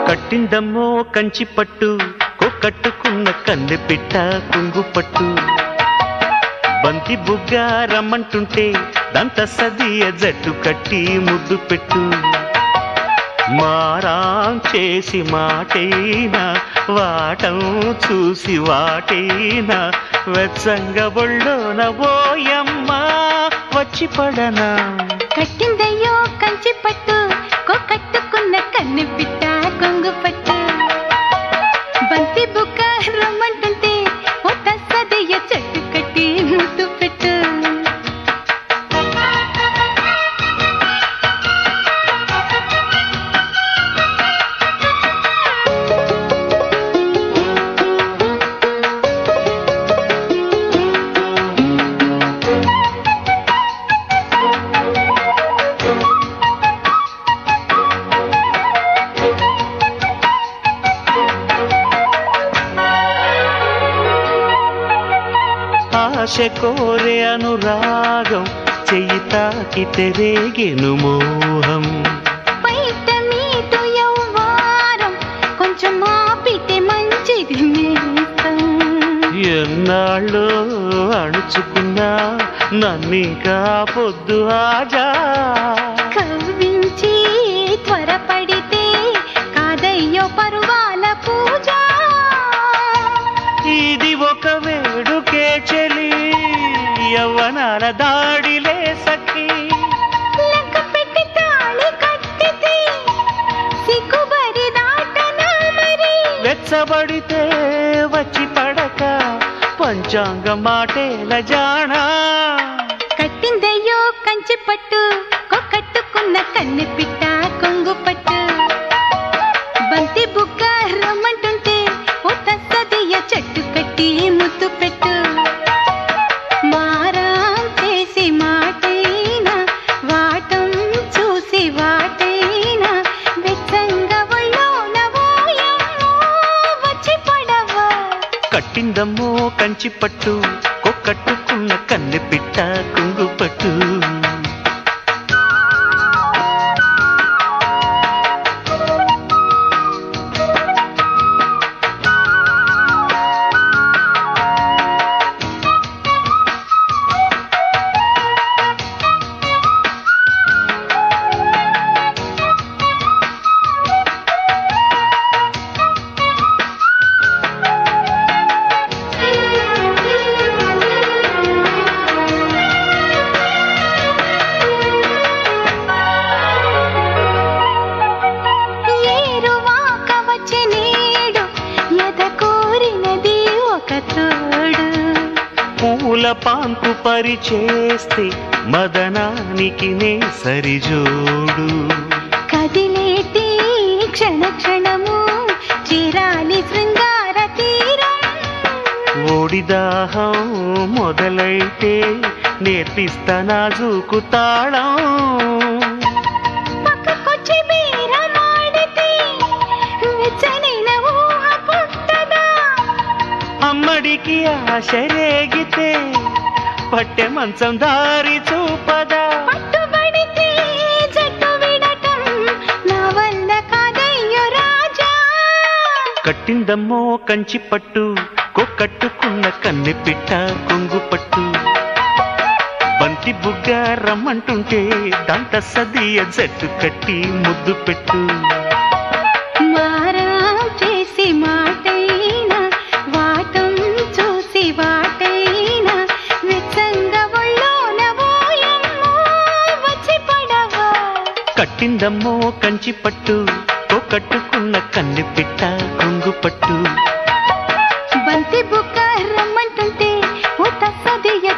కట్టిందమ్మో కంచి పట్టు కొక్కట్టుకున్న కన్నె పిట్ట కుంగు పట్టు బంతి బుగ్గ రమ్మంటుంటే దంత సదియ జట్టు కట్టి ముద్దు పెట్టు మారాం చేసి మాటైనా వాటం చూసి వాటైనా వెచ్చంగా ఒళ్ళోన ఓయమ్మ వచ్చి పడనా కట్టిందయ్యో కంచి పట్టు కొకట్టుకున్న కన్ను పిట్ట కొంగు పట్టు బంతి బుక్క రమ్మంటుంటే ఓ తస్సదయ్య చెట్టు కట్టి ముద్దు పెట్టు ఆశ కోరే అనురాగం చెయ్యి తాకి తెరేగెను మోహం బయట మీటు యవ్వారం కొంచెం ఆపితే మంచిది నేస్తం ఎన్నాళ్ళు అణుచుకున్నా నన్నింకా పొద్దు ఆజా కవ్వించి త్వరపడితే కాదయ్యో పరువాల పూజ ఇది ఒక వేడుకే చెలి యవ్వనాల దాడిలే సఖి లెక్క పెట్టి తాళి కట్టితే సిగ్గుబరి దాటనా మరి వెచ్చబడితే వచ్చి పడక పంచాంగ మాటేల జానా కట్టిందయ్యో కంచి పట్టు కొకట్టుకున్న కన్నె పిట్ట కొంగు పట్టు బంతి బుగ్గ రమ్మంటుంటే ఓ తస్సదియ చెట్టు కట్టి ముద్దు పెట్టు మారం చేసి మాటైనా వాటం చూసి వాటైనా వెచ్చంగా ఒళ్ళోన ఓయమ్మో వచ్చి పడవా కట్టిందమ్మో కంచి పట్టు కొక్కట్టుకున్న కన్నె పిట్ట కుంగు పట్టు ఏరువాక వచ్చే నేడు ఎద కోరినది ఒక తోడు పూల పాన్పు పరిచేస్తే మదనానికి నే సరిజోడు కదిలేటి క్షణ క్షణము చిరాలి శృంగార తీరం ఓడిదాహం మొదలైతే నేర్పిస్తా నాజూకు తాళం పక్కకొచ్చి బేరమాడితే వెచ్చనైన ఊహ పుట్టదా అమ్మడికి ఆశ రేగితే పట్టె మంచం దారి చూపదా పట్టుబడితే జట్టు విడటం నా వల్ల కాదయ్యో రాజా కట్టిందమ్మో కంచి పట్టు కొక్కట్టుకున్న కన్నె పిట్ట కొంగు పట్టు బంతి బుగ్గ రమ్మంటుంటే దంత సదియ జట్టు కట్టి ముద్దు పెట్టు మారం చేసి మాటైనా వాటం చూసి వాటైనా వెచ్చంగా ఒళ్ళోన ఓయమ్మో వచ్చి పడవా కట్టిందమ్మో కంచి పట్టు కొక్కట్టుకున్న కన్నె పిట్ట కొంగు పట్టు బంతి బుక్క రమ్మంటుంటే ఓ తస్సదియ